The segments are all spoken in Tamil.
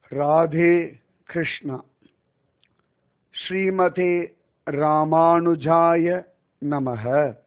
ராதே கிருஷ்ணா ஸ்ரீமதே ராமானுஜாய நமக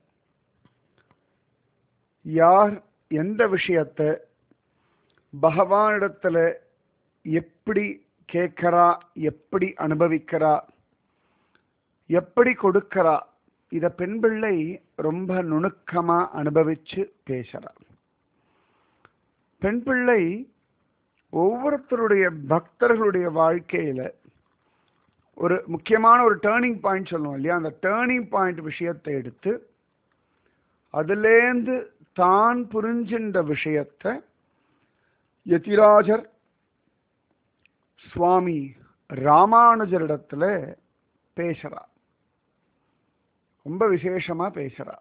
யார் எந்த விஷயத்தை பகவானிடத்துல எப்படி கேட்கிறா எப்படி அனுபவிக்கிறா எப்படி கொடுக்கிறா இத பெண் பிள்ளை ரொம்ப நுணுக்கமா அனுபவிச்சு பேசுறா பெண் பிள்ளை ஒவ்வொருத்தருடைய பக்தர்களுடைய வாழ்க்கையில ஒரு முக்கியமான ஒரு டேர்னிங் பாயிண்ட் சொல்லுவோம் இல்லையா அந்த டேர்னிங் பாயிண்ட் விஷயத்தை எடுத்து அதுலேருந்து தான் புரிஞ்சின்ற விஷயத்தை யதிராஜர் சுவாமி ராமானுஜரிடத்துல பேசுறா ரொம்ப விசேஷமா பேசுறா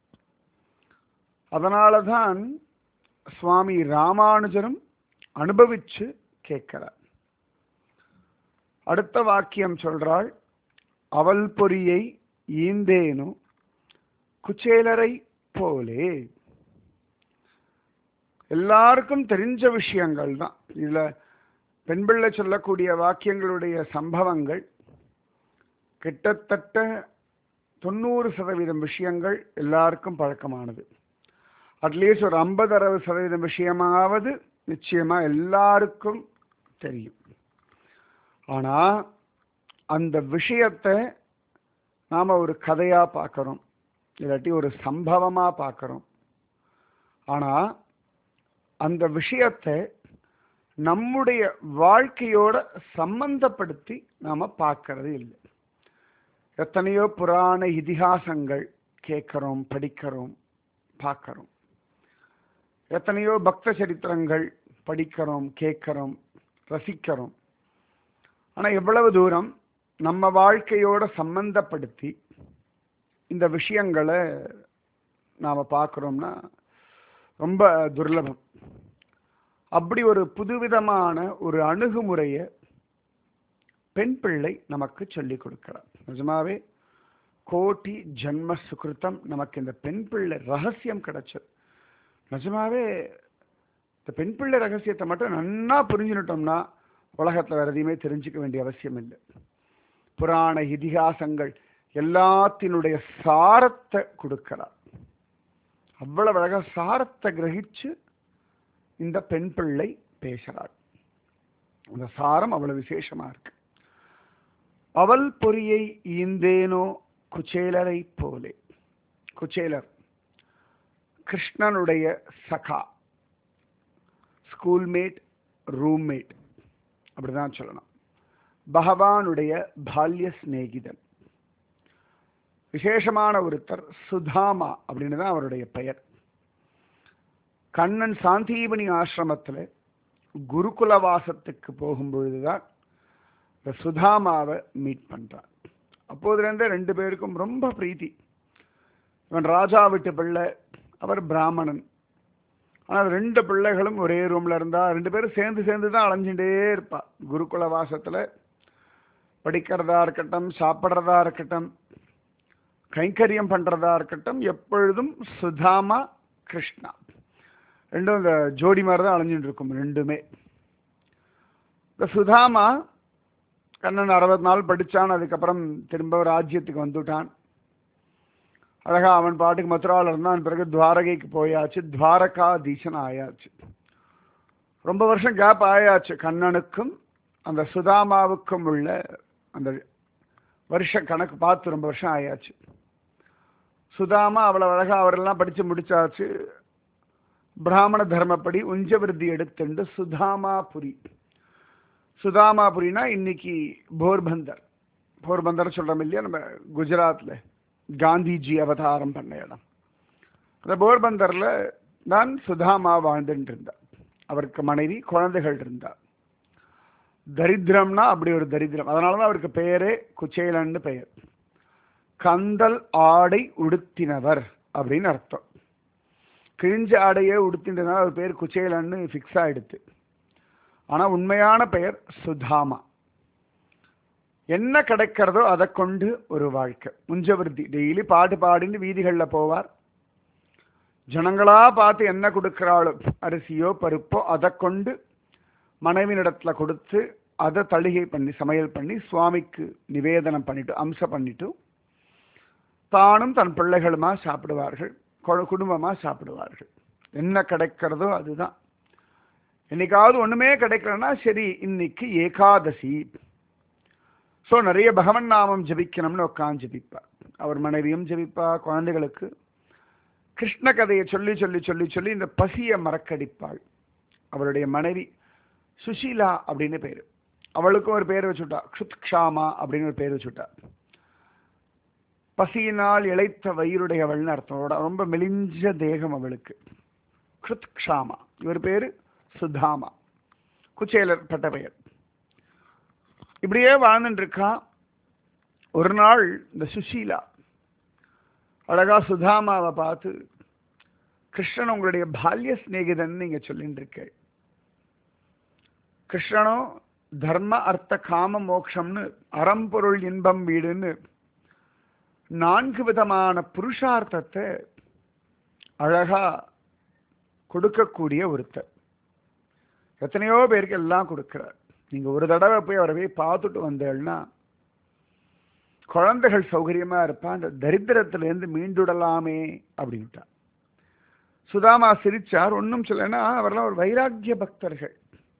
அதனால தான் சுவாமி ராமானுஜரும் அனுபவிச்சு கேட்கிறார் அடுத்த வாக்கியம் சொல்றாள் அவள் பொறியை ஈந்தேனு குச்சேலரை போலே எல்லாருக்கும் தெரிஞ்ச விஷயங்கள் தான் இதுல பெண் பிள்ளை சொல்லக்கூடிய வாக்கியங்களுடைய சம்பவங்கள் கிட்டத்தட்ட தொண்ணூறு சதவீதம் விஷயங்கள் எல்லாருக்கும் பழக்கமானது அட்லீஸ்ட் ஒரு ஐம்பது அறுபது சதவீதம் விஷயமாவது நிச்சயமா எல்லாருக்கும் தெரியும் ஆனா அந்த விஷயத்தை நாம ஒரு கதையா பார்க்கறோம் இல்லாட்டி ஒரு சம்பவமா பார்க்கறோம் ஆனா அந்த விஷயத்தை நம்முடைய வாழ்க்கையோட சம்பந்தப்படுத்தி நாம பார்க்கறது இல்லை எத்தனையோ புராண இதிகாசங்கள் கேட்கிறோம் படிக்கிறோம் பார்க்கிறோம் எத்தனையோ பக்த சரித்திரங்கள் படிக்கிறோம் கேட்கிறோம் ரசிக்கிறோம் ஆனா எவ்வளவு தூரம் நம்ம வாழ்க்கையோட சம்பந்தப்படுத்தி இந்த விஷயங்களை நாம பார்க்குறோம்னா ரொம்ப துர்லபம் அப்படி ஒரு புதுவிதமான ஒரு அணுகுமுறையை பெண் பிள்ளை நமக்கு சொல்லிக் கொடுக்கிறார் நிஜமாவே கோட்டி ஜன்ம சுகிருத்தம் நமக்கு இந்த பெண் பிள்ளை ரகசியம் கிடைச்சது நிஜமாவே இந்த பெண் பிள்ளை ரகசியத்தை மட்டும் நன்னா புரிஞ்சுனுட்டோம்னா உலகத்தில் வேற எதையுமே தெரிஞ்சுக்க வேண்டிய அவசியம் இல்லை புராண இதிகாசங்கள் எல்லாத்தினுடைய சாரத்தை கொடுக்கிறார் அவ்வளவு அழகா சாரத்தை கிரகிச்சு இந்த பெண் பிள்ளை பேசுறாள் அந்த சாரம் அவ்வளவு விசேஷமா இருக்கு அவள் பொறியை ஈந்தேனோ குச்சேலரை போலே குச்சேலர் கிருஷ்ணனுடைய சகா ஸ்கூல்மேட் ரூம்மேட் அப்படிதான் சொல்லணும் பகவானுடைய பால்ய சிநேகிதன் விசேஷமான ஒருத்தர் சுதாமா அப்படின்னு தான் அவருடைய பெயர் கண்ணன் சாந்தீபனி ஆசிரமத்தில் குருகுலவாசத்துக்கு போகும்பொழுதுதான் இந்த சுதாமாவை மீட் பண்றார் அப்போதுலேருந்தே ரெண்டு பேருக்கும் ரொம்ப பிரீத்தி இவன் ராஜா விட்டு பிள்ளை அவர் பிராமணன் ஆனால் ரெண்டு பிள்ளைகளும் ஒரே ரூம்ல இருந்தா ரெண்டு பேரும் சேர்ந்து சேர்ந்து தான் அலைஞ்சுட்டே இருப்பா குருகுல வாசத்துல படிக்கிறதா இருக்கட்டும் சாப்பிட்றதா இருக்கட்டும் கைங்கரியம் பண்றதா இருக்கட்டும் எப்பொழுதும் சுதாமா கிருஷ்ணா ரெண்டும் இந்த ஜோடி மாதிரி தான் அலைஞ்சுட்டு இருக்கும் ரெண்டுமே இந்த சுதாமா கண்ணன் அறுபது நாள் படிச்சான் அதுக்கப்புறம் திரும்ப ராஜ்யத்துக்கு வந்துட்டான் அழகா அவன் பாட்டுக்கு மதுராவில் இருந்தான் பிறகு துவாரகைக்கு போயாச்சு துவாரகாதீசன் ஆயாச்சு ரொம்ப வருஷம் கேப் ஆயாச்சு கண்ணனுக்கும் அந்த சுதாமாவுக்கும் உள்ள அந்த வருஷ கணக்கு பார்த்து ரொம்ப வருஷம் ஆயாச்சு சுதாமா அவ்வளவு அழகா அவரெல்லாம் படிச்சு முடிச்சாச்சு பிராமண தர்மப்படி உஞ்சவிருத்தி எடுத்துண்டு சுதாமாபுரி சுதாமாபுரினா இன்னைக்கு போர்பந்தர் போர்பந்தர் சொல்றோம் இல்லையா நம்ம குஜராத்ல காந்திஜி அவதாரம் பண்ண இடம் அந்த போர்பந்தர்ல தான் சுதாமா வாழ்ந்துட்டு இருந்தார் அவருக்கு மனைவி குழந்தைகள் இருந்தார் தரித்திரம்னா அப்படி ஒரு தரித்திரம் அதனாலதான் அவருக்கு பெயரே குச்சேலன்னு பெயர் கந்தல் ஆடை உடுத்தினவர் அப்படின்னு அர்த்தம் கிழிஞ்ச ஆடையே உடுத்தின்றதுனால அவர் பேர் குச்சேலன்னு ஃபிக்ஸ் ஆயிடுத்து ஆனா உண்மையான பெயர் சுதாமா என்ன கிடைக்கிறதோ அதை கொண்டு ஒரு வாழ்க்கை முஞ்சவிருத்தி டெய்லி பாட்டு பாடின்னு வீதிகளில் போவார் ஜனங்களா பார்த்து என்ன கொடுக்கிறாளோ அரிசியோ பருப்போ அதை கொண்டு மனைவினிடத்துல கொடுத்து அதை தளிகை பண்ணி சமையல் பண்ணி சுவாமிக்கு நிவேதனம் பண்ணிட்டு அம்ச பண்ணிட்டு தானும் தன் பிள்ளைகளுமா சாப்பிடுவார்கள் கொ- குடும்பமா சாப்பிடுவார்கள் என்ன கிடைக்கிறதோ அதுதான் என்னைக்காவது ஒண்ணுமே கிடைக்கலன்னா சரி இன்னைக்கு ஏகாதசி ஸோ நிறைய பகவன் நாமம் ஜபிக்கணும்னு உட்காந்து ஜபிப்பா அவர் மனைவியும் ஜபிப்பா குழந்தைகளுக்கு கிருஷ்ண கதையை சொல்லி சொல்லி சொல்லி சொல்லி இந்த பசியை மறக்கடிப்பாள் அவருடைய மனைவி சுஷீலா அப்படின்னு பேரு அவளுக்கும் ஒரு பேர் வச்சுட்டா க்ஷுத்க்ஷாமா அப்படின்னு ஒரு பேர் வச்சுட்டா பசியினால் இளைத்த வயிறுடையவள்னு அர்த்தம் அவளோட ரொம்ப மெலிஞ்ச தேகம் அவளுக்கு க்ஷுத்க்ஷாமா இவர் பேரு சுதாமா குச்சேலர் பட்ட பெயர் இப்படியே வாழ்ந்துட்டு இருக்கா ஒரு நாள் இந்த சுஷீலா அழகா சுதாமாவை பார்த்து கிருஷ்ணன் உங்களுடைய பால்ய சிநேகிதன் நீங்க சொல்லிட்டு இருக்க கிருஷ்ணனும் தர்ம அர்த்த காம மோக்ஷம்னு அறம்பொருள் இன்பம் வீடுன்னு நான்கு விதமான புருஷார்த்தத்தை அழகா கொடுக்கக்கூடிய ஒருத்தர் எத்தனையோ பேருக்கு எல்லாம் கொடுக்கிறார் நீங்க ஒரு தடவை போய் அவரை போய் பார்த்துட்டு வந்தேன்னா குழந்தைகள் சௌகரியமா இருப்பா அந்த தரித்திரத்திலேருந்து மீண்டுடலாமே அப்படின்ட்டா சுதாமா சிரிச்சார் ஒன்றும் சொல்லனா அவரெல்லாம் ஒரு வைராக்கிய பக்தர்கள்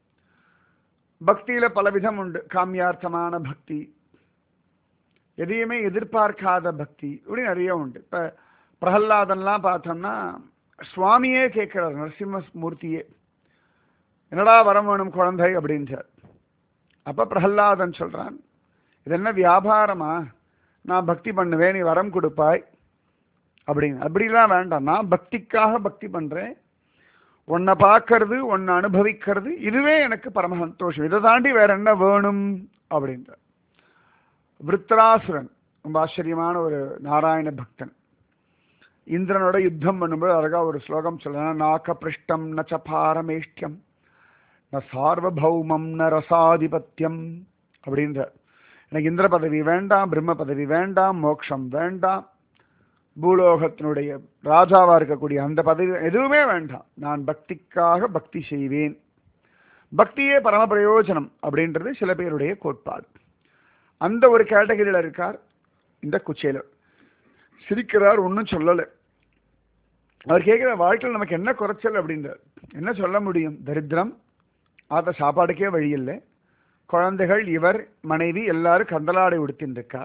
பக்தியில பலவிதம் உண்டு காமியார்த்தமான பக்தி எதையுமே எதிர்பார்க்காத பக்தி இப்படி நிறைய உண்டு இப்ப பிரகல்லாதன்லாம் பார்த்தோம்னா சுவாமியே கேட்கிறார் நரசிம்ம மூர்த்தியே என்னடா வரம் வேணும் குழந்தை அப்படின்றார் அப்ப பிரகல்லாதன் சொல்றான் இது என்ன வியாபாரமா நான் பக்தி பண்ணுவேன் நீ வரம் கொடுப்பாய் அப்படின்னு அப்படிலாம் வேண்டாம் நான் பக்திக்காக பக்தி பண்றேன் உன்னை பார்க்கறது உன்னை அனுபவிக்கிறது இதுவே எனக்கு பரம சந்தோஷம் இதை தாண்டி வேற என்ன வேணும் அப்படின்ற விருத்ராசுரன் ரொம்ப ஆச்சரியமான ஒரு நாராயண பக்தன் இந்திரனோட யுத்தம் பண்ணும்போது அழகா ஒரு ஸ்லோகம் சொல்லலாம் நாக்க பிருஷ்டம் நச்ச பாரமேஷ்டியம் ந சார்வபௌமம் ந ரசாதிபத்தியம் அப்படின்ற எனக்கு இந்திர பதவி வேண்டாம் பிரம்ம பதவி வேண்டாம் மோட்சம் வேண்டாம் பூலோகத்தினுடைய ராஜாவா இருக்கக்கூடிய அந்த பதவி எதுவுமே வேண்டாம் நான் பக்திக்காக பக்தி செய்வேன் பக்தியே பரம பிரயோஜனம் அப்படின்றது சில பேருடைய கோட்பாடு அந்த ஒரு கேட்டகரியில் இருக்கார் இந்த குச்சேலர் சிரிக்கிறார் ஒன்றும் சொல்லலை அவர் கேட்குற வாழ்க்கையில் நமக்கு என்ன குறைச்சல் அப்படின்றார் என்ன சொல்ல முடியும் தரித்திரம் ஆத்த சாப்பாடுக்கே வழி இல்லை குழந்தைகள் இவர் மனைவி எல்லாரும் கந்தலாடை உடுத்தின்னு இருக்கா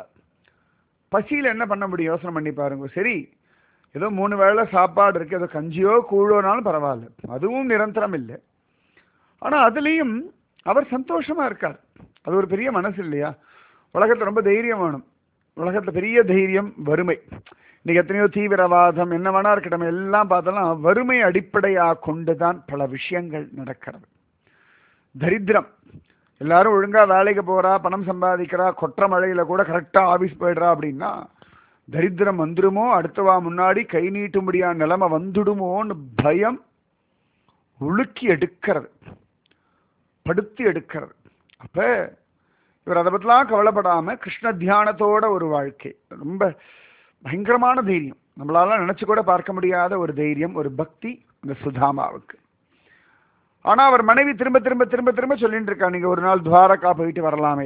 பசியில் என்ன பண்ண முடியும் யோசனை பண்ணி பாருங்க சரி ஏதோ மூணு வேளை சாப்பாடு இருக்கு ஏதோ கஞ்சியோ கூழோனாலும் பரவாயில்ல அதுவும் நிரந்தரம் இல்லை ஆனா அதுலேயும் அவர் சந்தோஷமா இருக்கார் அது ஒரு பெரிய மனசு இல்லையா உலகத்துல ரொம்ப தைரியம் வேணும் உலகத்துல பெரிய தைரியம் வறுமை இன்னைக்கு எத்தனையோ தீவிரவாதம் என்ன வேணா இருக்கட்டும் எல்லாம் பார்த்தோம்னா வறுமை அடிப்படையாக கொண்டுதான் பல விஷயங்கள் நடக்கிறது தரித்திரம் எல்லாரும் ஒழுங்கா வேலைக்கு போறா பணம் சம்பாதிக்கிறா கொற்ற மழையில கூட கரெக்டா ஆபீஸ் போயிடுறா அப்படின்னா தரித்திரம் வந்துடுமோ அடுத்தவா முன்னாடி கை நீட்டும்படியான நிலைமை வந்துடுமோன்னு பயம் உலுக்கி எடுக்கிறது படுத்தி எடுக்கிறது அப்ப இவர் அதை பத்திலாம் கவலைப்படாம கிருஷ்ண தியானத்தோட ஒரு வாழ்க்கை ரொம்ப பயங்கரமான தைரியம் நம்மளால நினைச்சு கூட பார்க்க முடியாத ஒரு தைரியம் ஒரு பக்தி இந்த சுதாமாவுக்கு ஆனா அவர் மனைவி திரும்ப திரும்ப திரும்ப திரும்ப சொல்லிட்டு இருக்கா நீங்க ஒரு நாள் துவாரகா போயிட்டு வரலாமே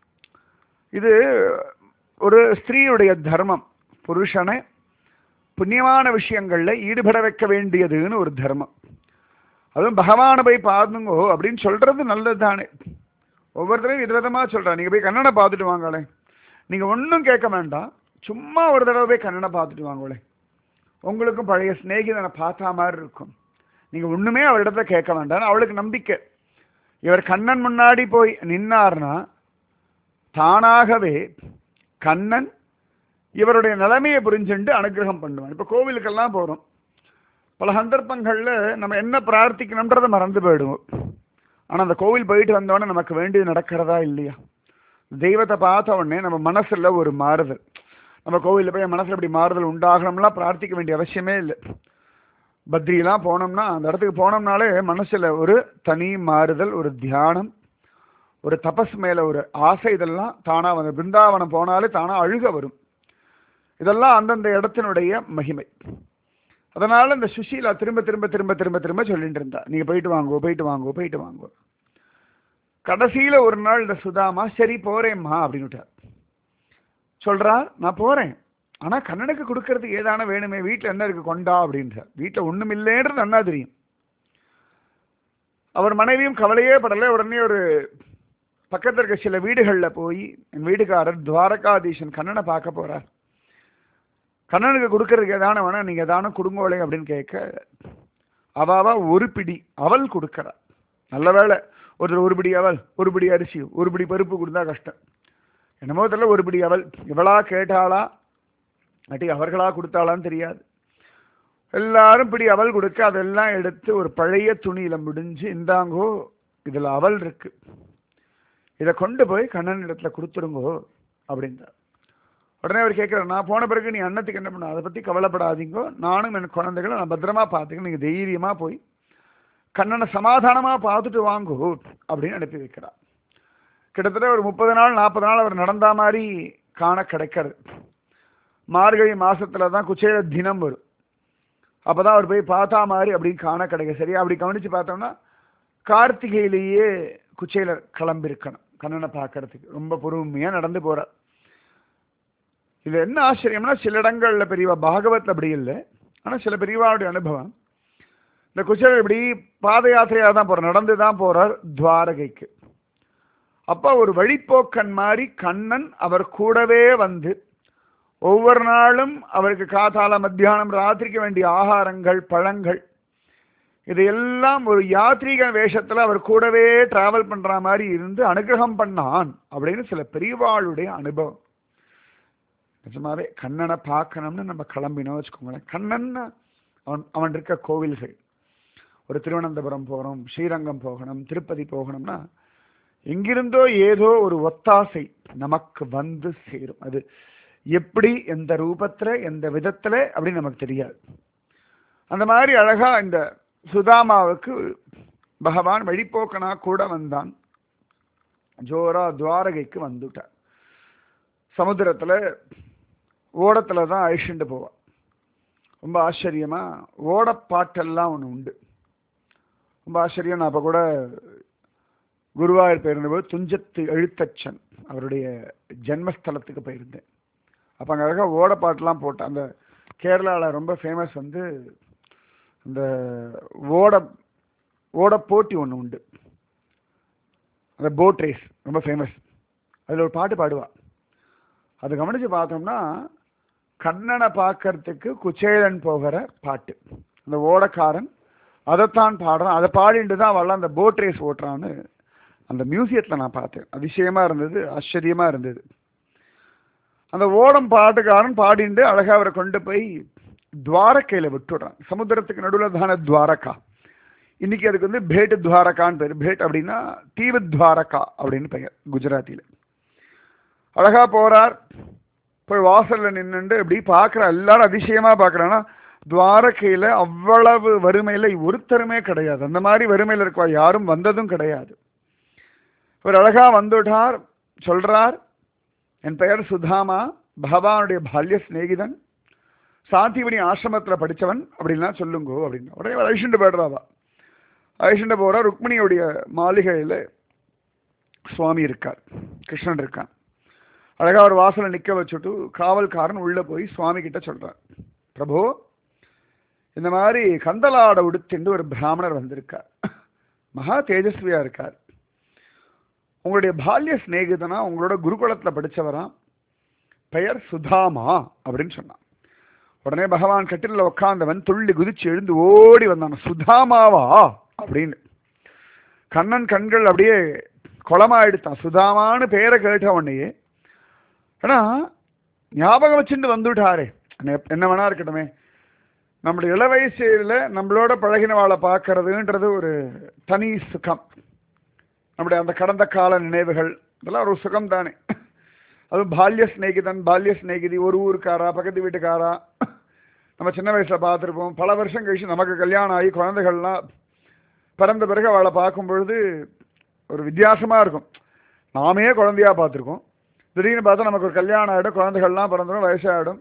இது ஒரு ஸ்திரீயுடைய தர்மம் புருஷனை புண்ணியமான விஷயங்கள்ல ஈடுபட வைக்க வேண்டியதுன்னு ஒரு தர்மம் அதுவும் பகவானை போய் பாருங்கோ அப்படின்னு சொல்றது நல்லது தானே ஒவ்வொருத்தரையும் விதவிதமா சொல்றா நீங்க போய் கண்ணனை பார்த்துட்டு வாங்களே நீங்க ஒன்றும் கேட்க வேண்டாம் சும்மா ஒரு தடவை போய் கண்ணனை பார்த்துட்டு வாங்களே உங்களுக்கும் பழைய சிநேகிதனை பார்த்தா மாதிரி இருக்கும் நீங்க ஒண்ணுமே அவரிடத்துல கேட்க வேண்டாம் அவளுக்கு நம்பிக்கை இவர் கண்ணன் முன்னாடி போய் நின்னார்னா தானாகவே கண்ணன் இவருடைய நிலைமையை புரிஞ்சுண்டு அனுகிரகம் பண்ணுவான் இப்ப கோவிலுக்கெல்லாம் போறோம் பல சந்தர்ப்பங்கள்ல நம்ம என்ன பிரார்த்திக்கணும்ன்றதை மறந்து போயிடுவோம் ஆனா அந்த கோவில் போயிட்டு வந்தோடனே நமக்கு வேண்டியது நடக்கிறதா இல்லையா தெய்வத்தை பார்த்த உடனே நம்ம மனசுல ஒரு மாறுதல் நம்ம கோவிலில் போய் மனசுல இப்படி மாறுதல் உண்டாகணும்லாம் பிரார்த்திக்க வேண்டிய அவசியமே இல்லை பத்ரியெல்லாம் போனோம்னா அந்த இடத்துக்கு போனோம்னாலே மனசுல ஒரு தனி மாறுதல் ஒரு தியானம் ஒரு தபஸ் மேல ஒரு ஆசை இதெல்லாம் தானா வந்து பிருந்தாவனம் போனாலே தானா அழுக வரும் இதெல்லாம் அந்தந்த இடத்தினுடைய மகிமை அதனால இந்த சுஷீலா திரும்ப திரும்ப திரும்ப திரும்ப திரும்ப சொல்லிட்டு இருந்தா நீங்க போயிட்டு வாங்கோ போயிட்டு வாங்கோ போயிட்டு வாங்கோ கடைசியில ஒரு நாள் இந்த சுதாமா சரி போறேம்மா அப்படின்னு விட்டார் சொல்றார் நான் போறேன் ஆனா கண்ணனுக்கு கொடுக்கறதுக்கு ஏதான வேணுமே வீட்டுல என்ன இருக்கு கொண்டா அப்படின்றார் வீட்டுல ஒண்ணும் இல்லைன்றது நன்னா தெரியும் அவர் மனைவியும் கவலையே படல உடனே ஒரு பக்கத்துல இருக்க சில வீடுகள்ல போய் என் வீட்டுக்காரர் துவாரகாதீசன் கண்ணனை பார்க்க போறார் கண்ணனுக்கு கொடுக்கறதுக்கு ஏதான வேணா நீங்க ஏதான கொடுங்கோளே அப்படின்னு கேட்க அவாவா ஒரு பிடி அவல் கொடுக்கறா நல்ல வேளை ஒருத்தர் ஒரு பிடி அவல் ஒரு பிடி அரிசி ஒரு பிடி பருப்பு கொடுத்தா கஷ்டம் என்னமோ தெரியல ஒரு பிடி அவல் இவளா கேட்டாளா அட்டி அவர்களா கொடுத்தாளான்னு தெரியாது எல்லாரும் பிடி அவல் கொடுக்க அதெல்லாம் எடுத்து ஒரு பழைய துணியில முடிஞ்சு இந்தாங்கோ இதுல அவல் இருக்கு இதை கொண்டு போய் கண்ணன் இடத்துல கொடுத்துருங்கோ அப்படின்றார் உடனே அவர் கேட்கிறார் நான் போன பிறகு நீ அன்னத்துக்கு என்ன பண்ண அதை பத்தி கவலைப்படாதீங்கோ நானும் என் குழந்தைகளை நான் பத்திரமா பார்த்துக்க நீங்க தைரியமா போய் கண்ணனை சமாதானமா பார்த்துட்டு வாங்கோ அப்படின்னு அனுப்பி வைக்கிறார் கிட்டத்தட்ட ஒரு முப்பது நாள் நாற்பது நாள் அவர் நடந்தா மாதிரி காண கிடைக்கிறது மார்கழி மாசத்துல தான் குச்சேல தினம் வரும் அப்பதான் அவர் போய் பார்த்தா மாதிரி அப்படின்னு காண கிடைக்க சரியா அப்படி கவனிச்சு பார்த்தோம்னா கார்த்திகையிலேயே குச்சேலர் கிளம்பியிருக்கணும் கண்ணனை பார்க்கறதுக்கு ரொம்ப பொறுமையா நடந்து போறார் இது என்ன ஆச்சரியம்னா சில இடங்கள்ல பெரியவா பாகவத் அப்படி இல்லை ஆனா சில பெரியவாவுடைய அனுபவம் இந்த குச்சேலர் இப்படி பாத யாத்திரையா தான் போறார் நடந்து தான் போறார் துவாரகைக்கு அப்ப ஒரு வழிப்போக்கன் மாதிரி கண்ணன் அவர் கூடவே வந்து ஒவ்வொரு நாளும் அவருக்கு காத்தால மத்தியானம் ராத்திரிக்கு வேண்டிய ஆகாரங்கள் பழங்கள் இதையெல்லாம் ஒரு யாத்ரீக வேஷத்துல அவர் கூடவே டிராவல் பண்ற மாதிரி இருந்து அனுகிரகம் பண்ணான் அப்படின்னு சில பெரியவாளுடைய அனுபவம் நிஜமாவே கண்ணனை பார்க்கணும்னு நம்ம கிளம்பினோம் வச்சுக்கோங்களேன் கண்ணன் அவன் அவன் இருக்க கோவில்கள் ஒரு திருவனந்தபுரம் போகிறோம் ஸ்ரீரங்கம் போகணும் திருப்பதி போகணும்னா எங்கிருந்தோ ஏதோ ஒரு ஒத்தாசை நமக்கு வந்து சேரும் அது எப்படி எந்த ரூபத்துல எந்த விதத்துல அப்படின்னு நமக்கு தெரியாது அந்த மாதிரி அழகா இந்த சுதாமாவுக்கு பகவான் வழிப்போக்கனா கூட வந்தான் ஜோரா துவாரகைக்கு வந்துட்டார் சமுத்திரத்துல ஓடத்துல தான் அழிச்சுட்டு போவான் ரொம்ப ஆச்சரியமா ஓடப்பாட்டெல்லாம் ஒன்று உண்டு ரொம்ப ஆச்சரியம் நான் அப்போ கூட குருவாயூர் போயிருந்தபோது துஞ்சத்து எழுத்தச்சன் அவருடைய ஜென்மஸ்தலத்துக்கு போயிருந்தேன் அப்போ அங்கே அழகாக ஓடப்பாட்டெலாம் போட்டேன் அந்த கேரளாவில் ரொம்ப ஃபேமஸ் வந்து இந்த ஓட ஓட போட்டி ஒன்று உண்டு அந்த போட் ரேஸ் ரொம்ப ஃபேமஸ் அதில் ஒரு பாட்டு பாடுவா அதை கவனித்து பார்த்தோம்னா கண்ணனை பார்க்கறதுக்கு குச்சேலன் போகிற பாட்டு அந்த ஓடக்காரன் அதைத்தான் பாடுறான் அதை பாடிட்டு தான் அவள் அந்த போட் ரேஸ் ஓட்டுறான்னு அந்த மியூசியத்தில் நான் பார்த்தேன் அதிசயமாக இருந்தது ஆச்சரியமாக இருந்தது அந்த ஓடம் பாட்டுக்காரன் பாடிண்டு அழகா அவரை கொண்டு போய் துவாரக்கையில விட்டுடுறான் சமுத்திரத்துக்கு நடுவில் தானே துவாரகா இன்னைக்கு அதுக்கு வந்து பேட்டு துவாரகான்னு பேர் பேட் அப்படின்னா தீவு துவாரகா அப்படின்னு பெயர் குஜராத்தியில் அழகா போறார் போய் வாசல்ல நின்னுண்டு இப்படி பார்க்குற எல்லாரும் அதிசயமா பார்க்குறான்னா துவாரகையில அவ்வளவு வறுமையில ஒருத்தருமே கிடையாது அந்த மாதிரி வறுமையில இருக்கா யாரும் வந்ததும் கிடையாது இவர் அழகா வந்துட்டார் சொல்றார் என் பெயர் சுதாமா பகவானுடைய பால்ய சிநேகிதன் சாந்திவனி ஆசிரமத்துல படிச்சவன் அப்படின்லாம் சொல்லுங்கோ அப்படின்னு உடனே அவர் அழிச்சுட்டு போயிடுறாவா அழிச்சுட்டு போறா ருக்மிணியுடைய மாளிகையில சுவாமி இருக்கார் கிருஷ்ணன் இருக்கான் அழகா ஒரு வாசலை நிக்க வச்சுட்டு காவல்காரன் உள்ள போய் சுவாமி கிட்ட சொல்றார் பிரபு இந்த மாதிரி கந்தலாட உடுத்திண்டு ஒரு பிராமணர் வந்திருக்கார் மகா தேஜஸ்வியா இருக்கார் உங்களுடைய பால்ய சிநேகிதனா உங்களோட குருகுலத்துல படிச்சவரா பெயர் சுதாமா அப்படின்னு சொன்னான் உடனே பகவான் கட்டில உட்கார்ந்தவன் துள்ளி குதிச்சு எழுந்து ஓடி வந்தான் சுதாமாவா அப்படின்னு கண்ணன் கண்கள் அப்படியே குளமாயிடுத்தான் சுதாமான்னு பேரை கேட்ட உடனேயே ஆனா ஞாபகம் வச்சுட்டு வந்துட்டாரே என்ன- என்ன வேணா இருக்கட்டுமே நம்முடைய இள வயசுல நம்மளோட பழகினவாளை பார்க்கறதுன்றது ஒரு தனி சுகம் நம்முடைய அந்த கடந்த கால நினைவுகள் இதெல்லாம் ஒரு சுகம் தானே அதுவும் பால்ய சிநேகிதன் பால்ய சிநேகிதி ஒரு ஊருக்காரா பக்கத்து வீட்டுக்காரா நம்ம சின்ன வயசுல பார்த்துருப்போம் பல வருஷம் கழிச்சு நமக்கு கல்யாணம் ஆகி குழந்தைகள்லாம் பிறந்த பிறகு அவளை பார்க்கும் பொழுது ஒரு வித்தியாசமா இருக்கும் நாமே குழந்தையா பார்த்துருக்கோம் திடீர்னு பார்த்தா நமக்கு ஒரு கல்யாணம் ஆகிடும் குழந்தைகள்லாம் பிறந்துடும் வயசாகிடும்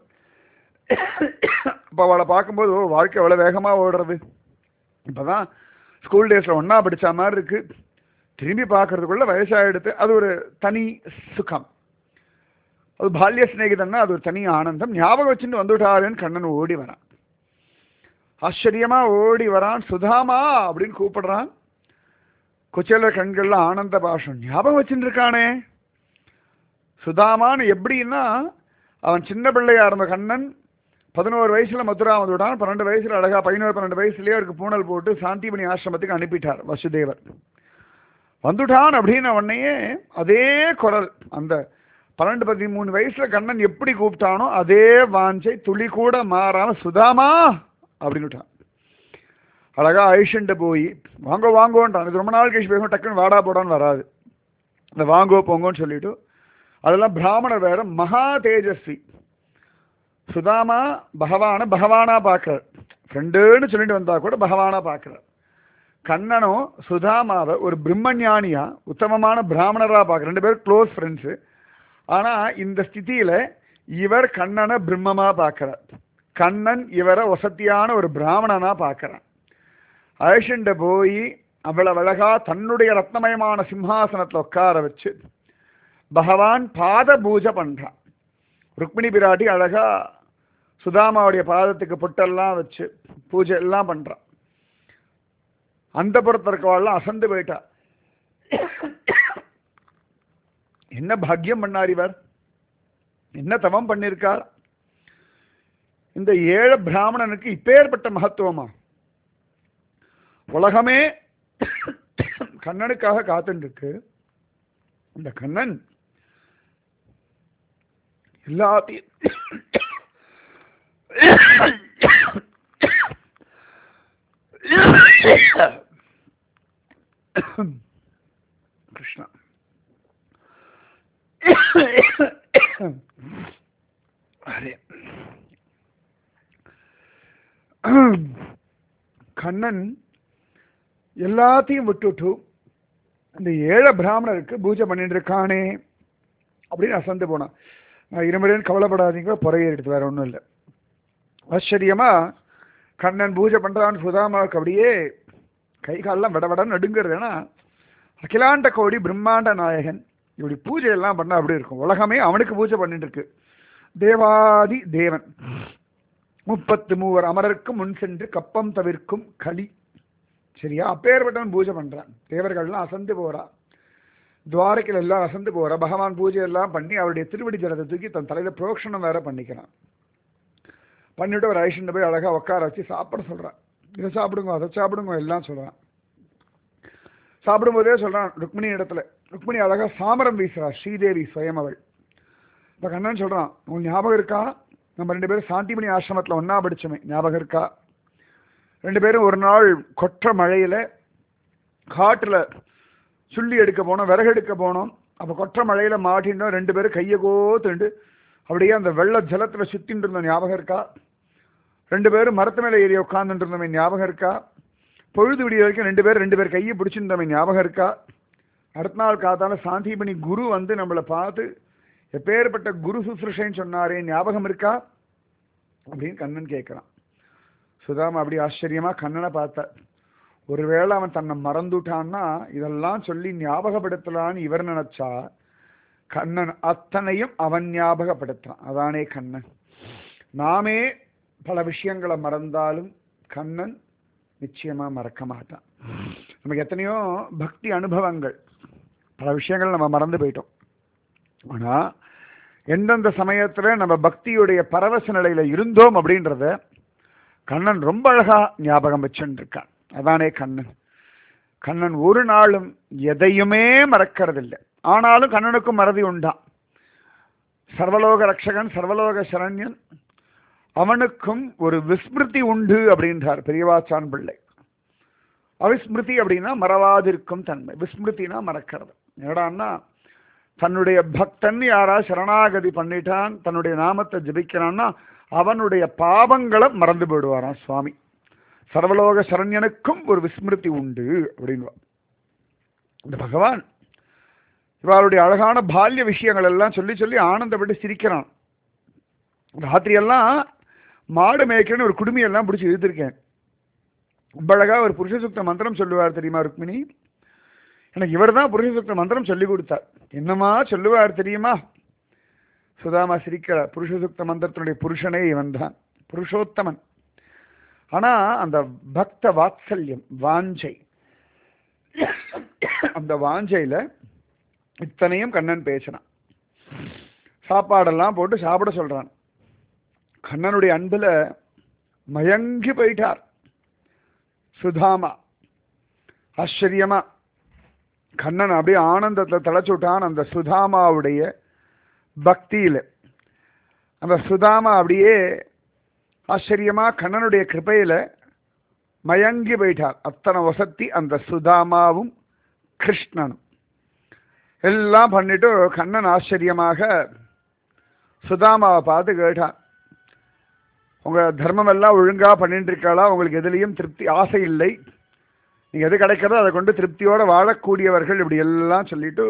இப்போ அவளை பார்க்கும்போது ஓ வாழ்க்கை எவ்வளோ வேகமாக ஓடுறது இப்போ தான் ஸ்கூல் டேஸில் ஒன்றா படித்த மாதிரி இருக்கு திரும்பி பார்க்கறதுக்குள்ள வயசாயிடுத்து அது ஒரு தனி சுகம் அது பால்ய சிநேகிதன்னா அது ஒரு தனி ஆனந்தம் ஞாபகம் வச்சுட்டு வந்துட்டாருன்னு கண்ணன் ஓடி வரான் ஆச்சரியமா ஓடி வரான் சுதாமா அப்படின்னு கூப்பிடுறான் குச்சேல கண்கள்ல ஆனந்த பாஷம் ஞாபகம் வச்சுட்டு இருக்கானே சுதாமான்னு எப்படின்னா அவன் சின்ன பிள்ளையா இருந்த கண்ணன் பதினோரு வயசுல மதுரா வந்துவிட்டான் பன்னெண்டு வயசுல அழகா பதினோரு பன்னெண்டு வயசுலயே அவருக்கு பூனல் போட்டு சாந்திமணி ஆசிரமத்துக்கு அனுப்பிட்டார் வசுதேவர் வந்துட்டான் அப்படின்னு உடனேயே அதே குரல் அந்த பன்னெண்டு பதிமூணு வயசுல கண்ணன் எப்படி கூப்பிட்டானோ அதே வாஞ்சை துளி கூட மாறாம சுதாமா அப்படின்னு விட்டான் அழகா ஐஷன்ட்ட போய் வாங்க வாங்கோன்றான் இது ரொம்ப நாள் கழிச்சு பேசும் டக்குன்னு வாடா போடான்னு வராது இந்த வாங்கோ போங்கோன்னு சொல்லிட்டு அதெல்லாம் பிராமணர் வேற மகா தேஜஸ்வி சுதாமா பகவான பகவானா பார்க்கிறார் ஃப்ரெண்டுன்னு சொல்லிட்டு வந்தா கூட பகவானா பார்க்கிறார் கண்ணனும் சுதாமாவை ஒரு பிரம்மஞானியா உத்தமமான பிராமணரா பார்க்க ரெண்டு பேரும் க்ளோஸ் ஃப்ரெண்ட்ஸு ஆனா இந்த ஸ்திதியில இவர் கண்ணனை பிரம்மமா பார்க்கிறார் கண்ணன் இவரை வசத்தியான ஒரு பிராமணனா பார்க்கிறான் அழிச்சுண்ட போய் அவ்வளவு அழகா தன்னுடைய ரத்னமயமான சிம்ஹாசனத்துல உட்கார வச்சு பகவான் பாத பூஜை பண்றான் ருக்மிணி பிராட்டி அழகா சுதாமாவுடைய பாதத்துக்கு பொட்டெல்லாம் வச்சு பூஜை எல்லாம் பண்றான் அந்த புறத்துல இருக்கவாள்லாம் அசந்து போயிட்டா என்ன பாக்கியம் பண்ணார் இவர் என்ன தவம் பண்ணியிருக்கார் இந்த ஏழை பிராமணனுக்கு இப்பேற்பட்ட மகத்துவமா உலகமே கண்ணனுக்காக காத்துட்டு இருக்கு இந்த கண்ணன் எல்லாத்தையும் கிருஷ்ணா அரே கண்ணன் எல்லாத்தையும் விட்டுட்டு இந்த ஏழை பிராமணருக்கு பூஜை பண்ணிட்டு இருக்கானே அப்படின்னு அசந்து போனான் நான் இருமலேன்னு கவலைப்படாதீங்க புறைய எடுத்து வேற ஒன்றும் இல்லை ஆச்சரியமா கண்ணன் பூஜை பண்றான்னு சுதாமாவுக்கு அப்படியே கை காலெல்லாம் விட விடன்னு நடுங்கிறது ஏன்னா அகிலாண்ட கோடி பிரம்மாண்ட நாயகன் இப்படி பூஜை எல்லாம் பண்ணா அப்படி இருக்கும் உலகமே அவனுக்கு பூஜை பண்ணிட்டு இருக்கு தேவாதி தேவன் முப்பத்து மூவர் அமரருக்கும் முன் சென்று கப்பம் தவிர்க்கும் களி சரியா அப்பேற்பட்டவன் பூஜை பண்றான் தேவர்கள்லாம் அசந்து போறா துவாரக்கில் எல்லாம் அசந்து போறா பகவான் பூஜை எல்லாம் பண்ணி அவருடைய திருவடி ஜலத்தை தூக்கி தன் தலையில புரோக்ஷணம் வேற பண்ணிக்கிறான் பண்ணிட்டு ஒரு ஐஷன் போய் அழகா உட்கார வச்சு சாப்பிட சொல்றான் இதை சாப்பிடுங்க அதை சாப்பிடுங்க எல்லாம் சொல்றான் சாப்பிடும்போதே சொல்றான் ருக்மிணி இடத்துல ருக்மிணி அழகா சாமரம் வீசுறா ஸ்ரீதேவி ஸ்வயம் அவள் இப்ப கண்ணன் சொல்றான் உங்களுக்கு ஞாபகம் இருக்கா நம்ம ரெண்டு பேரும் சாந்திமணி ஆசிரமத்துல ஒன்னா படிச்சோமே ஞாபகம் இருக்கா ரெண்டு பேரும் ஒரு நாள் கொற்ற மழையில காட்டுல சுள்ளி எடுக்க போனோம் விறகு எடுக்க போனோம் அப்ப கொற்ற மழையில மாட்டின்றோம் ரெண்டு பேரும் கையை கோத்துண்டு அப்படியே அந்த வெள்ள ஜலத்துல சுத்தின்னு இருந்தோம் ஞாபகம் இருக்கா ரெண்டு பேரும் மரத்து மேல ஏறி உட்கார்ந்துட்டு இருந்தோமே ஞாபகம் இருக்கா பொழுது விடிய வரைக்கும் ரெண்டு பேரும் ரெண்டு பேர் கையை பிடிச்சிருந்தோமே ஞாபகம் இருக்கா அடுத்த நாள் காத்தால சாந்திமணி குரு வந்து நம்மளை பார்த்து எப்பேற்பட்ட குரு சுசுருஷைன்னு சொன்னாரே ஞாபகம் இருக்கா அப்படின்னு கண்ணன் கேட்கிறான் சுதாமா அப்படி ஆச்சரியமா கண்ணனை பார்த்த ஒருவேளை அவன் தன்னை மறந்துட்டான்னா இதெல்லாம் சொல்லி ஞாபகப்படுத்தலான்னு இவர் நினைச்சா கண்ணன் அத்தனையும் அவன் ஞாபகப்படுத்துறான் அதானே கண்ணன் நாமே பல விஷயங்களை மறந்தாலும் கண்ணன் நிச்சயமா மறக்க மாட்டான் நமக்கு எத்தனையோ பக்தி அனுபவங்கள் பல விஷயங்கள் நம்ம மறந்து போயிட்டோம் ஆனா எந்தெந்த சமயத்துல நம்ம பக்தியுடைய பரவச நிலையில இருந்தோம் அப்படின்றத கண்ணன் ரொம்ப அழகா ஞாபகம் வச்சுட்டு இருக்கான் அதானே கண்ணன் கண்ணன் ஒரு நாளும் எதையுமே மறக்கறதில்லை ஆனாலும் கண்ணனுக்கும் மறதி உண்டான் சர்வலோக ரக்ஷகன் சர்வலோக சரண்யன் அவனுக்கும் ஒரு விஸ்மிருதி உண்டு அப்படின்றார் பெரியவாச்சான் பிள்ளை அவிஸ்மிருதி அப்படின்னா மறவாதிருக்கும் தன்மை விஸ்மிருதினா மறக்கிறது என்னடான்னா தன்னுடைய பக்தன் யாரா சரணாகதி பண்ணிட்டான் தன்னுடைய நாமத்தை ஜபிக்கிறான்னா அவனுடைய பாவங்களை மறந்து போயிடுவாராம் சுவாமி சர்வலோக சரண்யனுக்கும் ஒரு விஸ்மிருதி உண்டு அப்படின்வா இந்த பகவான் இவருடைய அழகான பால்ய விஷயங்கள் எல்லாம் சொல்லி சொல்லி ஆனந்தப்பட்டு சிரிக்கிறான் ராத்திரியெல்லாம் மாடு மேய்க்கிறேன்னு ஒரு குடுமையெல்லாம் பிடிச்சி இழுத்திருக்கேன் ரொம்ப அழகா ஒரு புருஷ சுத்த மந்திரம் சொல்லுவார் தெரியுமா ருக்மிணி எனக்கு இவர் தான் புருஷசுத்த மந்திரம் சொல்லி கொடுத்தார் என்னமா சொல்லுவார் தெரியுமா சுதாமா சிரிக்கிறார் புருஷசுக்த மந்திரத்தினுடைய புருஷனே இவன் தான் புருஷோத்தமன் ஆனா அந்த பக்த வாத்சல்யம் வாஞ்சை அந்த வாஞ்சையில இத்தனையும் கண்ணன் பேசினான் சாப்பாடெல்லாம் போட்டு சாப்பிட சொல்றான் கண்ணனுடைய அன்புல மயங்கி போயிட்டார் சுதாமா ஆச்சரியமா கண்ணன் அப்படியே ஆனந்தத்தில் தலைச்சுட்டான் அந்த சுதாமாவுடைய பக்தியில அந்த சுதாமா அப்படியே ஆச்சரியமா கண்ணனுடைய கிருபையில மயங்கி போயிட்டார் அத்தனை வசத்தி அந்த சுதாமாவும் கிருஷ்ணனும் எல்லாம் பண்ணிட்டு கண்ணன் ஆச்சரியமாக சுதாமாவை பார்த்து கேட்டான் உங்க தர்மம் எல்லாம் ஒழுங்கா பண்ணிட்டு இருக்காளா உங்களுக்கு எதுலேயும் திருப்தி ஆசை இல்லை நீங்க எது கிடைக்கிறதோ அதை கொண்டு திருப்தியோட வாழக்கூடியவர்கள் இப்படி எல்லாம் சொல்லிட்டு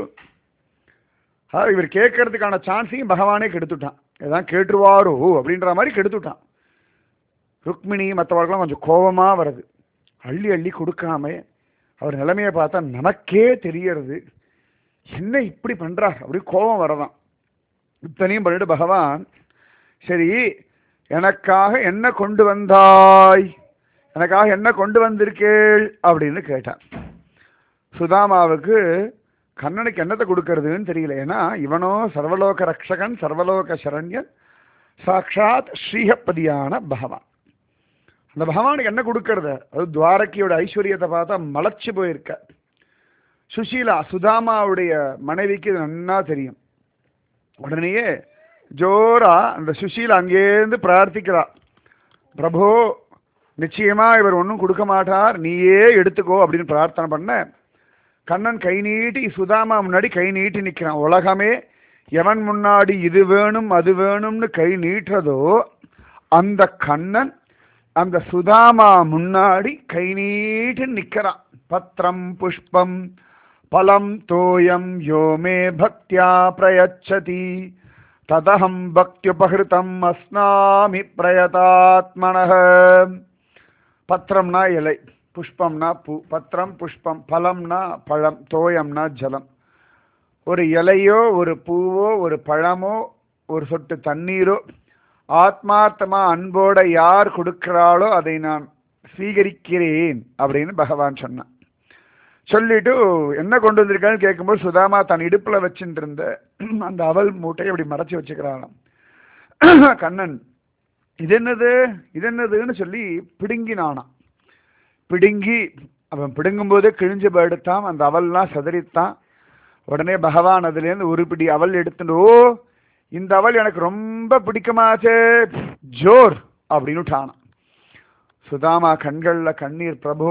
அதாவது இவர் கேட்கறதுக்கான சான்ஸையும் பகவானே கெடுத்துட்டான் ஏதான் கேட்டுருவாரோ அப்படின்ற மாதிரி கெடுத்துட்டான் ருக்மிணி மற்றவர்களும் கொஞ்சம் கோபமா வருது அள்ளி அள்ளி கொடுக்காம அவர் நிலைமையை பார்த்தா நமக்கே தெரியறது என்ன இப்படி பண்றார் அப்படி கோபம் வரதான் இத்தனையும் பண்ணிட்டு பகவான் சரி எனக்காக என்ன கொண்டு வந்தாய் எனக்காக என்ன கொண்டு வந்திருக்கேள் அப்படின்னு கேட்டான் சுதாமாவுக்கு கண்ணனுக்கு என்னத்தை கொடுக்கறதுன்னு தெரியல ஏன்னா இவனோ சர்வலோக ரக்ஷகன் சர்வலோக சரண்யன் சாட்சாத் ஸ்ரீஹப்பதியான பகவான் அந்த பகவானுக்கு என்ன கொடுக்கறது அது துவாரகியோட ஐஸ்வர்யத்தை பார்த்தா மலைச்சு போயிருக்க சுஷீலா சுதாமாவுடைய மனைவிக்கு இது நன்னா தெரியும் உடனேயே ஜோரா அந்த சுஷீலா அங்கேருந்து பிரார்த்திக்கிறா பிரபு நிச்சயமா இவர் ஒன்றும் கொடுக்க மாட்டார் நீயே எடுத்துக்கோ அப்படின்னு பிரார்த்தனை பண்ண கண்ணன் கை நீட்டி சுதாமா முன்னாடி கை நீட்டி நிற்கிறான் உலகமே எவன் முன்னாடி இது வேணும் அது வேணும்னு கை நீட்டுறதோ அந்த கண்ணன் அந்த சுதாமா முன்னாடி கை நீட்டி நிற்கிறான் பத்திரம் புஷ்பம் பலம் தோயம் யோ மே பக்தியா பிரயச்சதி ததகம் பக்தியுபகிருதம் அஸ்னாமி பிரயதாத்மனக பத்திரம்னா இலை புஷ்பம்னா பூ பத்திரம் புஷ்பம் பழம்னா பழம் தோயம்னா ஜலம் ஒரு இலையோ ஒரு பூவோ ஒரு பழமோ ஒரு சொட்டு தண்ணீரோ ஆத்மார்த்தமா அன்போட யார் கொடுக்கிறாளோ அதை நான் ஸ்வீகரிக்கிறேன் அப்படின்னு பகவான் சொன்னான் சொல்லிட்டு என்ன கொண்டு வந்திருக்கான்னு கேட்கும்போது சுதாமா தன் இடுப்புல வச்சுட்டு இருந்த அந்த அவல் மூட்டையை அப்படி மறைச்சு வச்சுக்கிறானாம் கண்ணன் இது என்னது இது என்னதுன்னு சொல்லி பிடுங்கினானாம் பிடுங்கி அவன் பிடுங்கும்போது கிழிஞ்சு போயிடுத்தான் அந்த அவல்லாம் சதறித்தான் உடனே பகவான் அதுலேருந்து ஒரு பிடி அவல் எடுத்துட்டு ஓ இந்த அவல் எனக்கு ரொம்ப பிடிக்குமாச்சே ஜோர் அப்படின்னு விட்டானான் சுதாமா கண்கள்ல கண்ணீர் பிரபு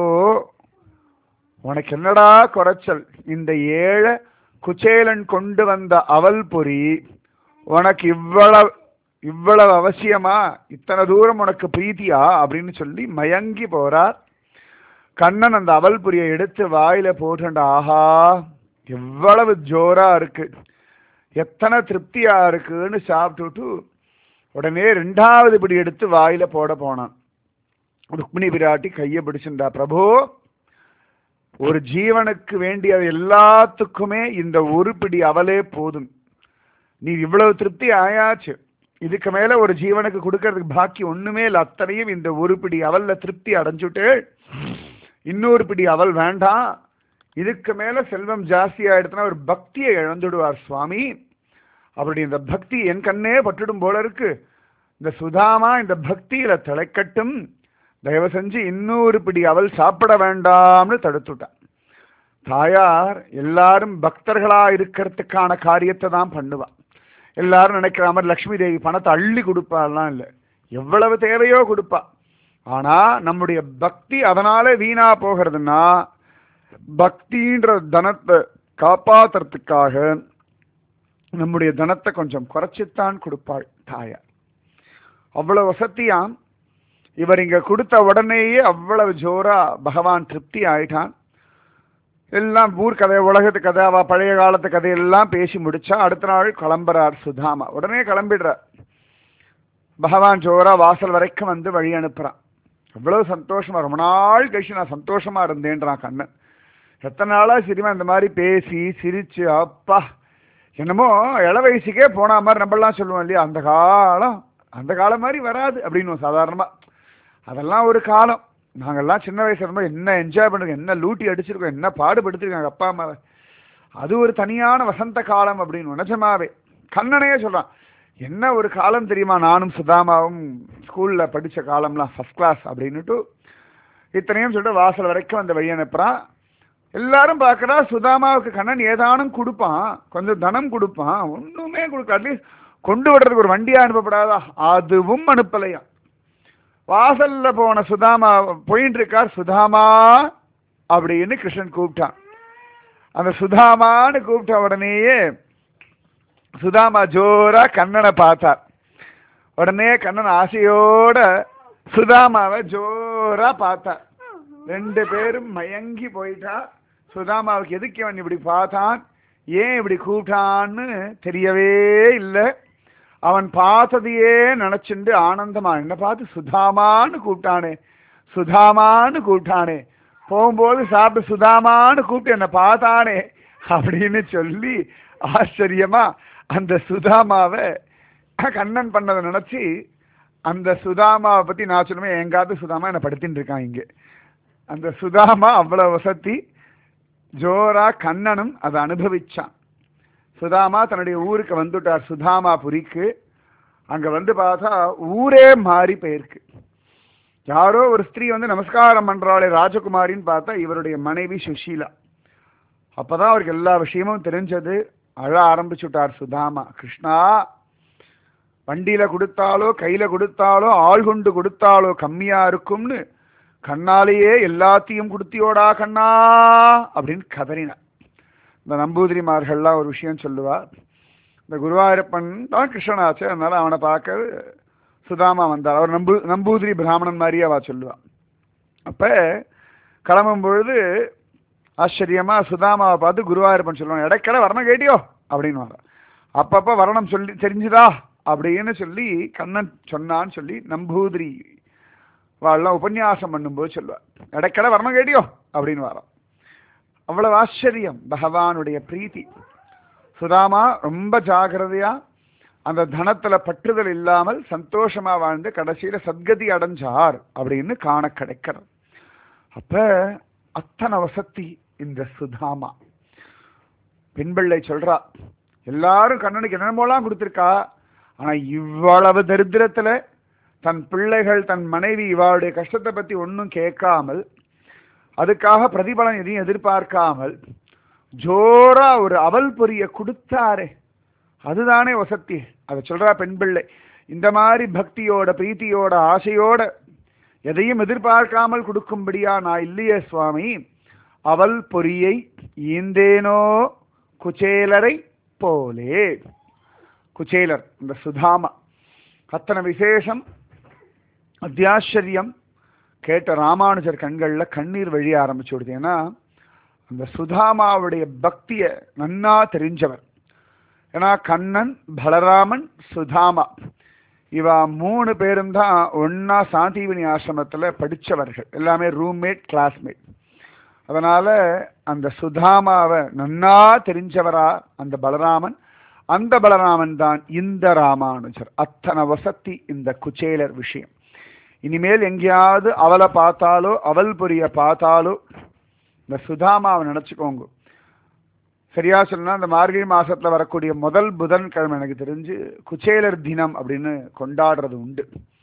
உனக்கு என்னடா குறைச்சல் இந்த ஏழை குச்சேலன் கொண்டு வந்த அவல் பொறி உனக்கு இவ்வளவு இவ்வளவு அவசியமா இத்தனை தூரம் உனக்கு பிரீத்தியா அப்படின்னு சொல்லி மயங்கி போறார் கண்ணன் அந்த அவல் பொரியை எடுத்து வாயில போட்டுண்ட ஆஹா எவ்வளவு ஜோரா இருக்கு எத்தனை திருப்தியா இருக்குன்னு சாப்பிட்டுட்டு உடனே ரெண்டாவது பிடி எடுத்து வாயில போட போனான் ருக்மிணி பிராட்டி கையை பிடிச்சிருந்தா பிரபு ஒரு ஜீவனுக்கு வேண்டிய எல்லாத்துக்குமே இந்த ஒரு பிடி அவலே போதும் நீ இவ்வளவு திருப்தி ஆயாச்சு இதுக்கு மேல ஒரு ஜீவனுக்கு கொடுக்கறதுக்கு பாக்கி ஒண்ணுமே இல்லை அத்தனையும் இந்த ஒரு பிடி அவல்ல திருப்தி அடைஞ்சுட்டு இன்னொரு பிடி அவல் வேண்டாம் இதுக்கு மேல செல்வம் ஜாஸ்தி ஆயிடுச்சுன்னா ஒரு பக்தியை இழந்துடுவார் சுவாமி அப்படி இந்த பக்தி என் கண்ணே பட்டுடும் போல இருக்கு இந்த சுதாமா இந்த பக்தியில திளைக்கட்டும் தயவு செஞ்சு இன்னொரு பிடி அவள் சாப்பிட வேண்டாம்னு தடுத்துட்டான் தாயார் எல்லாரும் பக்தர்களா இருக்கிறதுக்கான காரியத்தை தான் பண்ணுவான் எல்லாரும் நினைக்கிற மாதிரி லக்ஷ்மி தேவி பணத்தை அள்ளி கொடுப்பாலாம் இல்லை எவ்வளவு தேவையோ கொடுப்பா ஆனா நம்முடைய பக்தி அதனால வீணா போகிறதுனா பக்தின்ற தனத்தை காப்பாத்துறதுக்காக நம்முடைய தனத்தை கொஞ்சம் குறைச்சித்தான் கொடுப்பாள் தாயார் அவ்வளவு வசதியாம் இவர் இங்க கொடுத்த உடனேயே அவ்வளவு ஜோரா பகவான் திருப்தி ஆயிட்டான் எல்லாம் ஊர் கதை உலகத்து கதை அவ பழைய காலத்து கதையெல்லாம் பேசி முடிச்சா அடுத்த நாள் கிளம்புறார் சுதாமா உடனே கிளம்பிடுறார் பகவான் ஜோரா வாசல் வரைக்கும் வந்து வழி அனுப்புறான் அவ்வளவு சந்தோஷமா ரொம்ப நாள் கழிச்சு நான் சந்தோஷமா இருந்தேன்றான் கண்ணன் எத்தனை நாளா சினிமா இந்த மாதிரி பேசி சிரிச்சு அப்பா என்னமோ இள வயசுக்கே போன மாதிரி நம்மளாம் சொல்லுவோம் இல்லையா அந்த காலம் அந்த காலம் மாதிரி வராது அப்படின்னு சாதாரணமா அதெல்லாம் ஒரு காலம் நாங்கெல்லாம் சின்ன வயசுல இருக்கும்போது என்ன என்ஜாய் பண்ணிருக்கோம் என்ன லூட்டி அடிச்சிருக்கோம் என்ன பாடுபடுத்திருக்காங்க அப்பா அம்மாவை அது ஒரு தனியான வசந்த காலம் அப்படின்னு நிஜமாவே கண்ணனையே சொல்றான் என்ன ஒரு காலம் தெரியுமா நானும் சுதாமாவும் ஸ்கூல்ல படிச்ச காலம்லாம் ஃபர்ஸ்ட் கிளாஸ் அப்படின்னுட்டு இத்தனையும் சொல்லிட்டு வாசல் வரைக்கும் அந்த வழி அனுப்புறான் எல்லாரும் பார்க்கறா சுதாமாவுக்கு கண்ணன் ஏதானும் கொடுப்பான் கொஞ்சம் தனம் கொடுப்பான் ஒண்ணுமே கொடுக்க அட்லீஸ்ட் கொண்டு விடுறதுக்கு ஒரு வண்டியா அனுப்பப்படாதா அதுவும் அனுப்பலையா வாசல்ல போன சுதாமா போயிட்டு இருக்கார் சுதாமா அப்படின்னு கிருஷ்ணன் கூப்பிட்டான் அந்த சுதாமான்னு கூப்பிட்ட உடனேயே சுதாமா ஜோரா கண்ணனை பார்த்தார் உடனே கண்ணன் ஆசையோட சுதாமாவை ஜோரா பார்த்தார் ரெண்டு பேரும் மயங்கி போயிட்டா சுதாமாவுக்கு எதுக்கு அவன் இப்படி பார்த்தான் ஏன் இப்படி கூப்பிட்டான்னு தெரியவே இல்லை அவன் பார்த்ததையே நினைச்சுண்டு ஆனந்தமா என்ன பார்த்து சுதாமான்னு கூப்பிட்டானே சுதாமான்னு கூப்பிட்டானே போகும்போது சாப்பிட்டு சுதாமான்னு கூப்பிட்டு என்னை பார்த்தானே அப்படின்னு சொல்லி ஆச்சரியமா அந்த சுதாமாவை கண்ணன் பண்ணதை நினைச்சு அந்த சுதாமாவை பத்தி நான் சொல்லுவேன் எங்காவது சுதாமா என்னை படுத்தின்னு இருக்கான் இங்கே அந்த சுதாமா அவ்வளவு வசதி ஜோரா கண்ணனும் அதை அனுபவிச்சான் சுதாமா தன்னுடைய ஊருக்கு வந்துட்டார் சுதாமா புரிக்கு அங்க வந்து பார்த்தா ஊரே மாறி போயிருக்கு யாரோ ஒரு ஸ்திரீ வந்து நமஸ்காரம் பண்றாளே ராஜகுமாரின்னு பார்த்தா இவருடைய மனைவி சுஷீலா அப்பதான் அவருக்கு எல்லா விஷயமும் தெரிஞ்சது அழ ஆரம்பிச்சுட்டார் சுதாமா கிருஷ்ணா வண்டியில கொடுத்தாலோ கையில கொடுத்தாலோ ஆள் கொண்டு கொடுத்தாலோ கம்மியா இருக்கும்னு கண்ணாலேயே எல்லாத்தையும் கொடுத்தியோடா கண்ணா அப்படின்னு கதறினார் இந்த நம்பூதிரிமார்கள்லாம் ஒரு விஷயம் சொல்லுவா இந்த குருவாயூரப்பன் தான் கிருஷ்ணனாச்சு அதனால அவனை பார்க்க சுதாமா வந்தார் அவர் நம்பூ நம்பூதிரி பிராமணன் மாதிரியே அவ சொல்லுவா அப்ப கிளம்பும் பொழுது ஆச்சரியமா சுதாமாவை பார்த்து குருவாயூரப்பன் சொல்லுவான் இடைக்கடை வரணும் கேட்டியோ அப்படின்னு வர அப்பப்ப வரணும் சொல்லி தெரிஞ்சுதா அப்படின்னு சொல்லி கண்ணன் சொன்னான்னு சொல்லி நம்பூதிரி வாழலாம் உபன்யாசம் பண்ணும்போது சொல்லுவார் இடைக்கடை வரணும் கேட்டியோ அப்படின்னு வரோம் அவ்வளவு ஆச்சரியம் பகவானுடைய பிரீத்தி சுதாமா ரொம்ப ஜாகிரதையா அந்த தனத்துல பற்றுதல் இல்லாமல் சந்தோஷமா வாழ்ந்து கடைசியில சத்கதி அடைஞ்சார் அப்படின்னு காண கிடைக்கிறது அப்ப அத்தனை வசதி இந்த சுதாமா பெண்பிள்ளை சொல்றா எல்லாரும் கண்ணனுக்கு என்னென்னமோலாம் கொடுத்துருக்கா ஆனா இவ்வளவு தரித்திரத்துல தன் பிள்ளைகள் தன் மனைவி இவாளுடைய கஷ்டத்தை பத்தி ஒன்றும் கேட்காமல் அதுக்காக பிரதிபலன் எதையும் எதிர்பார்க்காமல் ஜோரா ஒரு அவல் பொரிய கொடுத்தாரே அதுதானே வசத்தி அதை சொல்றா பெண் பிள்ளை இந்த மாதிரி பக்தியோட பிரீத்தியோட ஆசையோட எதையும் எதிர்பார்க்காமல் கொடுக்கும்படியா நான் இல்லையே சுவாமி அவல் பொரியை ஈந்தேனோ குச்சேலரை போலே குச்சேலர் இந்த சுதாமா அத்தனை விசேஷம் அத்தியாச்சரியம் கேட்ட ராமானுஜர் கண்கள்ல கண்ணீர் வழிய ஆரம்பிச்சு விடுது ஏன்னா அந்த சுதாமாவுடைய பக்திய நன்னா தெரிஞ்சவர் ஏன்னா கண்ணன் பலராமன் சுதாமா இவா மூணு பேரும் தான் ஒன்னா சாந்திவினி ஆசிரமத்துல படிச்சவர்கள் எல்லாமே ரூம்மேட் கிளாஸ்மேட் அதனால அந்த சுதாமாவை நன்னா தெரிஞ்சவரா அந்த பலராமன் அந்த பலராமன் தான் இந்த ராமானுஜர் அத்தனை வசத்தி இந்த குச்சேலர் விஷயம் இனிமேல் எங்கேயாவது அவளை பார்த்தாலோ அவள் பொரிய பார்த்தாலோ இந்த சுதாமாவை நினைச்சுக்கோங்க சரியா சொல்லணும்னா இந்த மார்கழி மாசத்துல வரக்கூடிய முதல் புதன்கிழமை எனக்கு தெரிஞ்சு குச்சேலர் தினம் அப்படின்னு கொண்டாடுறது உண்டு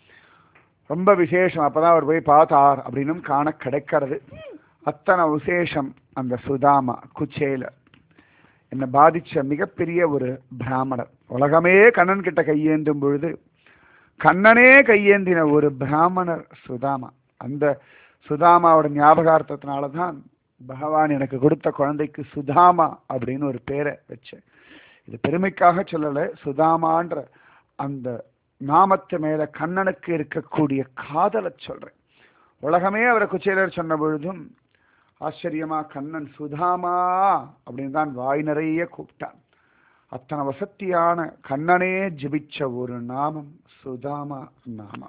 ரொம்ப விசேஷம் அப்பதான் அவர் போய் பார்த்தார் அப்படின்னும் காண கிடைக்கிறது அத்தனை விசேஷம் அந்த சுதாமா குச்சேலர் என்னை பாதிச்ச மிகப்பெரிய ஒரு பிராமணர் உலகமே கண்ணன் கிட்ட கையேந்தும் பொழுது கண்ணனே கையேந்தின ஒரு பிராமணர் சுதாமா அந்த சுதாமாவோட ஞாபகார்த்தத்தினால தான் பகவான் எனக்கு கொடுத்த குழந்தைக்கு சுதாமா அப்படின்னு ஒரு பேரை வச்சேன் இது பெருமைக்காக சொல்லலை சுதாமான்ற அந்த நாமத்து மேல கண்ணனுக்கு இருக்கக்கூடிய காதலை சொல்றேன் உலகமே அவரை குச்சேலர் சொன்ன பொழுதும் ஆச்சரியமா கண்ணன் சுதாமா அப்படின்னு தான் வாய் நிறைய கூப்பிட்டான் அத்தனை வசத்தியான கண்ணனே ஜெபிச்ச ஒரு நாமம் சுதாமா நாமம்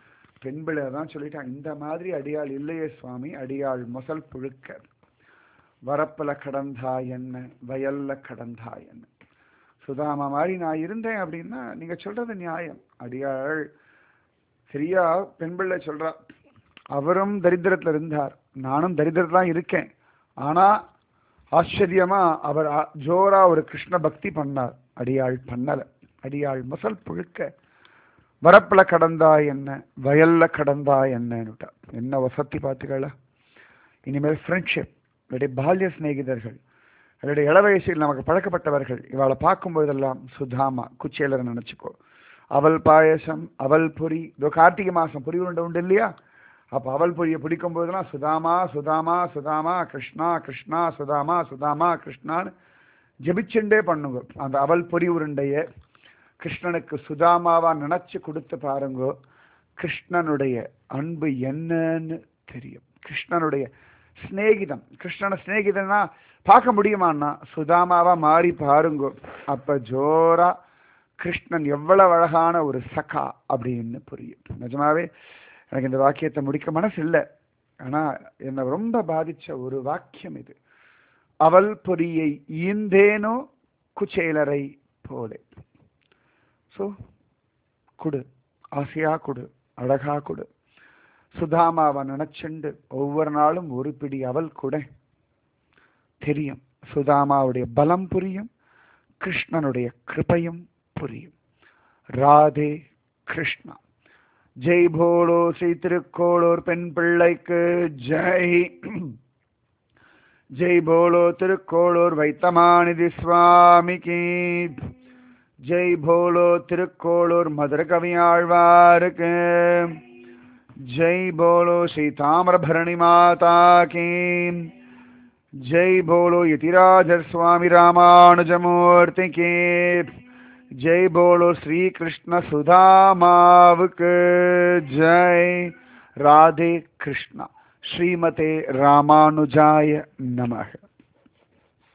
பெண்பிள்ளை தான் சொல்லிட்டான் இந்த மாதிரி அடியாள் இல்லையே சுவாமி அடியாள் மொசல் புழுக்க வரப்புல கடந்தா என்ன வயல்ல கடந்தா என்ன சுதாமா மாதிரி நான் இருந்தேன் அப்படின்னா நீங்க சொல்றது நியாயம் அடியாள் சரியா பெண் பிள்ளை சொல்றா அவரும் தரித்திரத்துல இருந்தார் நானும் தரித்திரத்துல தான் இருக்கேன் ஆனா ஆச்சரியமா அவர் ஆ- ஜோரா ஒரு கிருஷ்ண பக்தி பண்ணார் அடியாள் பண்ணல அடியாள் மசல் புழுக்க வரப்புல கடந்தா என்ன வயல்ல கடந்தா என்னன்னுட்டா என்ன வசதி பார்த்துக்கல இனிமேல் ஃப்ரெண்ட்ஷிப் இவருடைய பால்ய சிநேகிதர்கள் இவருடைய இள வயசில் நமக்கு பழக்கப்பட்டவர்கள் இவளை பார்க்கும்போதெல்லாம் சுதாமா குச்சேலரை நினைச்சுக்கோ அவல் பாயசம் அவல் பொரி இதோ கார்த்திகை மாசம் பொரி உருண்டை உண்டு இல்லையா அப்ப அவல் பொரியை பிடிக்கும் போதெல்லாம் சுதாமா சுதாமா சுதாமா கிருஷ்ணா கிருஷ்ணா சுதாமா சுதாமா கிருஷ்ணான்னு ஜெபிச்சுண்டே பண்ணுங்க அந்த அவல் பொரி உருண்டைய கிருஷ்ணனுக்கு சுதாமாவா நினைச்சு கொடுத்து பாருங்க கிருஷ்ணனுடைய அன்பு என்னன்னு தெரியும் கிருஷ்ணனுடைய சிநேகிதம் கிருஷ்ணன சிநேகிதனா பார்க்க முடியுமான்னா சுதாமாவா மாறி பாருங்க அப்ப ஜோரா கிருஷ்ணன் எவ்வளவு அழகான ஒரு சகா அப்படின்னு புரியும் நிஜமாவே எனக்கு இந்த வாக்கியத்தை முடிக்க மனசு இல்லை ஆனா என்னை ரொம்ப பாதிச்ச ஒரு வாக்கியம் இது அவள் பொறியை ஈந்தேனோ குச்சேலரை போலே ஸோ குடு ஆசையா குடு அழகா குடு சுதாமாவை நினைச்சுண்டு ஒவ்வொரு நாளும் ஒரு பிடி அவள் கூட தெரியும் சுதாமாவுடைய பலம் புரியும் கிருஷ்ணனுடைய கிருபையும் புரியும் ராதே கிருஷ்ணா ஜெய் போலோ ஸ்ரீ திருக்கோளூர் பெண் பிள்ளைக்கு ஜெய் ஜெய் போலோ திருக்கோளூர் வைத்தமாநிதி சுவாமிக்கு ஜெய் போலோ திருக்கோளூர் மதுர கவியாழ்வாருக்கு ஜெய் போலோ ஸ்ரீ தாமிரபரணி மாதா கீ ஜெய் போலோ யதிராஜர் சுவாமி ராமானுஜமூர்த்தி கே ஜெய் போலோ ஸ்ரீ கிருஷ்ண சுதாமாவுக்கு ஜெய் ராதே கிருஷ்ணா ஸ்ரீமதே ராமானுஜாய நமக